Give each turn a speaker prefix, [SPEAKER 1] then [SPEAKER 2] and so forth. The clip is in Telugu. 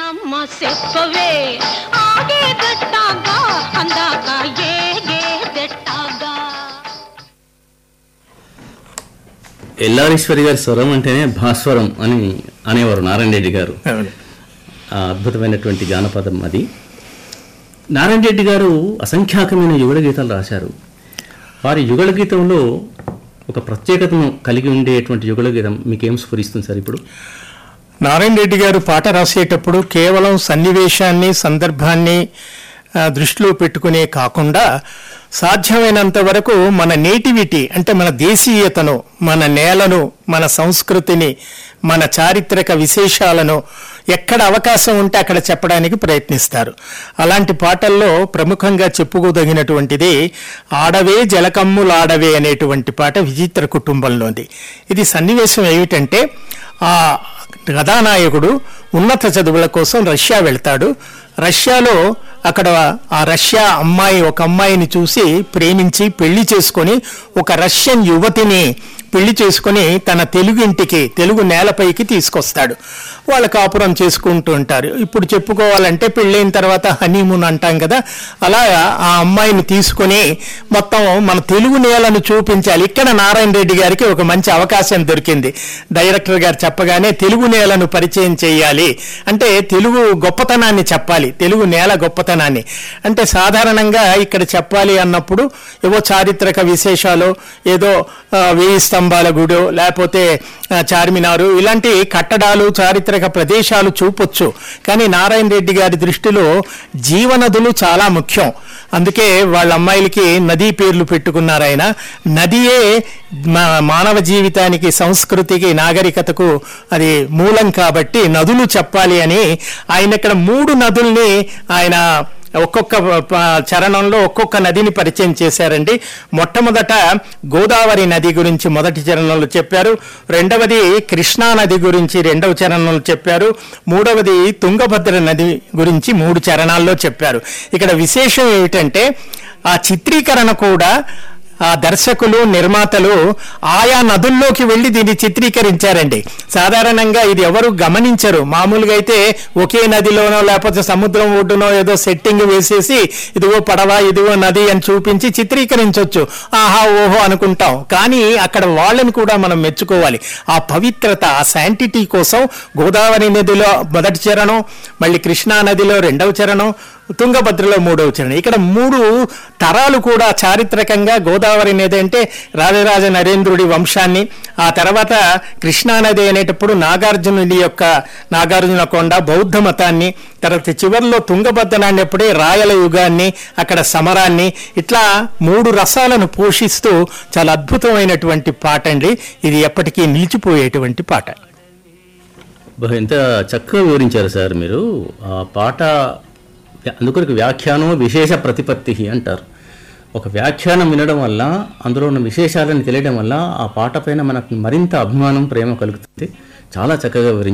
[SPEAKER 1] ನಮ್ಮ ಸೆಪ್ಪವೇ ಆಗೆ ಗಟ್ಟಾಗ ಅಂದಾಗ ಏಗೆ ದೆಟ್ಟಾಗ
[SPEAKER 2] ఎల్లారీశ్వరి గారి స్వరం అంటేనే భాస్వరం అని అనేవారు నారాయణ రెడ్డి గారు
[SPEAKER 3] అవును
[SPEAKER 2] ఆ అద్భుతమైనటువంటి జానపదం అది నారాయణ రెడ్డి గారు అసంఖ్యాకమైన యుగళ గీతాలు రాశారు వారి యుగళ గీతంలో ఒక ప్రత్యేకతను కలిగి ఉండేటువంటి యుగళ గీతం మీకేం స్ఫురిస్తుంది సార్ ఇప్పుడు
[SPEAKER 3] నారాయణ రెడ్డి గారు పాట రాసేటప్పుడు కేవలం సన్నివేశాన్ని సందర్భాన్ని ఆ, దృష్టిలో పెట్టుకునే కాకుండా సాధ్యమైనంత వరకు మన నేటివిటీ అంటే మన దేశీయతను మన నేలను మన సంస్కృతిని మన చారిత్రక విశేషాలను ఎక్కడ అవకాశం ఉంటే అక్కడ చెప్పడానికి ప్రయత్నిస్తారు అలాంటి పాటల్లో ప్రముఖంగా చెప్పుకోదగినటువంటిది ఆడవే జలకమ్ములాడవే అనేటువంటి పాట విచిత్ర కుటుంబంలోది ఇది సన్నివేశం ఏమిటంటే ఆ కథానాయకుడు ఉన్నత చదువుల కోసం రష్యా వెళ్తాడు రష్యాలో అక్కడ ఆ రష్యా అమ్మాయి ఒక అమ్మాయిని చూసి ప్రేమించి పెళ్లి చేసుకొని ఒక రష్యన్ యువతిని పెళ్లి చేసుకొని తన తెలుగు ఇంటికి తెలుగు నేలపైకి తీసుకొస్తాడు వాళ్ళ కాపురం చేసుకుంటూ ఉంటారు ఇప్పుడు చెప్పుకోవాలంటే పెళ్ళైన తర్వాత హనీమూన్ అంటాం కదా అలా ఆ అమ్మాయిని తీసుకొని మొత్తం మన తెలుగు నేలను చూపించాలి ఇక్కడ నారాయణ రెడ్డి గారికి ఒక మంచి అవకాశం దొరికింది డైరెక్టర్ గారు చెప్పగానే తెలుగు నేలను పరిచయం చేయాలి అంటే తెలుగు గొప్పతనాన్ని చెప్పాలి తెలుగు నేల గొప్పతనాన్ని అంటే సాధారణంగా ఇక్కడ చెప్పాలి అన్నప్పుడు ఏవో చారిత్రక విశేషాలు ఏదో ఆ, వేయి స్తంభాల గుడో లేకపోతే ఆ, చార్మినారు ఇలాంటి కట్టడాలు చారిత్రక ప్రదేశాలు చూపొచ్చు కానీ నారాయణ రెడ్డి గారి దృష్టిలో జీవనదులు చాలా ముఖ్యం అందుకే వాళ్ళ అమ్మాయిలకి నదీ పేర్లు పెట్టుకున్నారు ఆయన నదియే మా- మానవ జీవితానికి సంస్కృతికి నాగరికతకు అది మూలం కాబట్టి నదులు చెప్పాలి అని ఆయన ఇక్కడ మూడు నదుల్ని ఆయన ఒక్కొక్క ప- చరణంలో ఒక్కొక్క నదిని పరిచయం చేశారండి మొట్టమొదట గోదావరి నది గురించి మొదటి చరణంలో చెప్పారు రెండవది కృష్ణా నది గురించి రెండవ చరణంలో చెప్పారు మూడవది తుంగభద్ర నది గురించి మూడు చరణాల్లో చెప్పారు ఇక్కడ విశేషం ఏమిటంటే ఆ చిత్రీకరణ కూడా ఆ దర్శకులు నిర్మాతలు ఆయా నదుల్లోకి వెళ్లి దీన్ని చిత్రీకరించారండి సాధారణంగా ఇది ఎవరు గమనించరు మామూలుగా అయితే ఒకే నదిలోనో లేకపోతే సముద్రం ఒడ్డునో ఏదో సెట్టింగ్ వేసేసి ఇదిగో పడవ ఇదిగో నది అని చూపించి చిత్రీకరించవచ్చు ఆహా ఓహో అనుకుంటాం కానీ అక్కడ వాళ్ళని కూడా మనం మెచ్చుకోవాలి ఆ పవిత్రత ఆ శాంటిటీ కోసం గోదావరి నదిలో మొదటి చరణం మళ్ళీ కృష్ణా నదిలో రెండవ చరణం తుంగభద్రలో మూడవ చరణం ఇక్కడ మూడు తరాలు కూడా చారిత్రకంగా గోదావరి నది అంటే రాజరాజ నరేంద్రుడి వంశాన్ని ఆ తర్వాత కృష్ణా నది అనేటప్పుడు నాగార్జునుడి యొక్క నాగార్జున కొండ బౌద్ధ మతాన్ని తర్వాత చివరిలో తుంగభద్ర అనేప్పుడే రాయల యుగాన్ని అక్కడ సమరాన్ని ఇట్లా మూడు రసాలను పోషిస్తూ చాలా అద్భుతమైనటువంటి పాట అండి ఇది ఎప్పటికీ నిలిచిపోయేటువంటి పాట
[SPEAKER 2] బహు ఎంత చక్కగా వివరించారు సార్ మీరు ఆ పాట అందుకొరకు వ్యాఖ్యానం విశేష ప్రతిపత్తి అంటారు ఒక వ్యాఖ్యానం వినడం వల్ల అందులో ఉన్న విశేషాలను తెలియడం వల్ల ఆ పాట పైన మనకు మరింత అభిమానం ప్రేమ కలుగుతుంది చాలా చక్కగా వివరించారు